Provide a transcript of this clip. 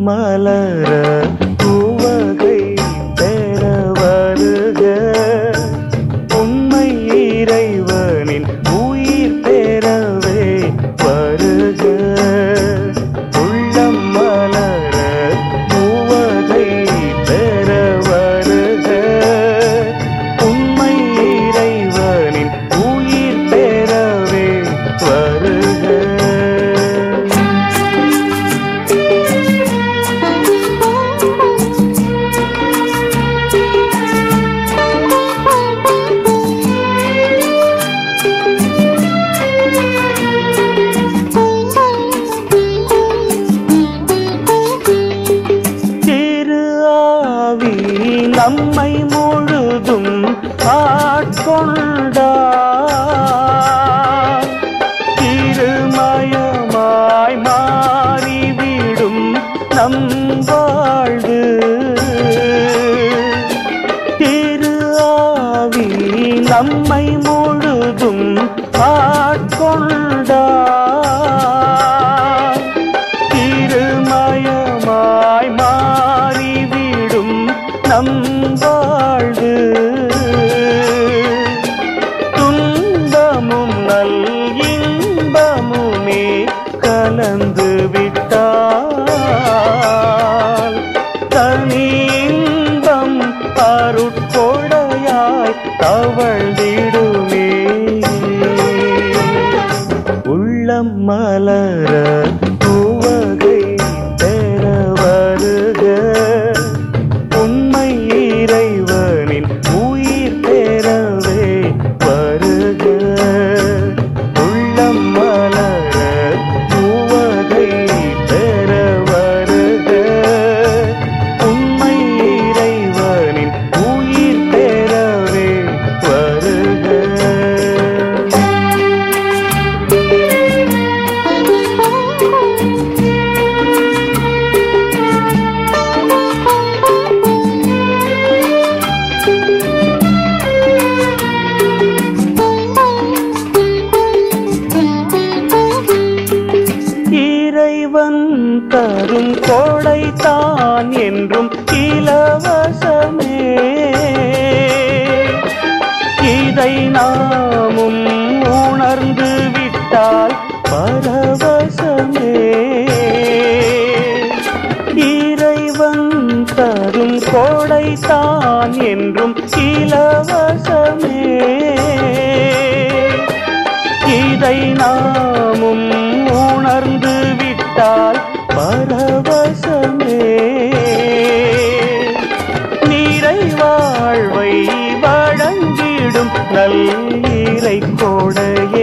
மலர பூவகை பெற வருக உண்மை இறைவனின் உயிர் பெறவே வருக உள்ளம் மலர பூவகை பெற வருக உண்மை இறைவனின் உயிர் பெறவே வருக திரு ஆவி நம்மை முழுதும் ஆட்கொண்டார் திருமயமாய் மாறிவிடும் நம் வாழ்வு திரு ஆவி நம்மை முழுதும் ஆட்கொண்டார் திருமயமாய் மாறிவிடும் நம் வாழ்வு துன்பமும் நல் இன்பமுமே கலந்து விட்டால் தனி இன்பம் அருட்கொடையாய் தவழ்ந்திடுமே உள்ளம் மலர பூவகை பெற வருக உண்மை இறைவனின் உயிர் பெறவே வருக உள்ளம் மலர பூவகை பெற வருக உண்மை இறைவனின் உயிர் பெறவே வருக இறைவன் தரும் கோடை தான் என்றும் இலவசமே இதை நாமும் உணர்ந்து விட்டால் பரவசமே இறைவன் தரும் கோடை தான் என்றும் இலவசமே இதை நாமும் உணர்ந்து விட்டால் பரவசமே நீரை வாழ்வை வழங்கிடும் நல்லீரை கோடையே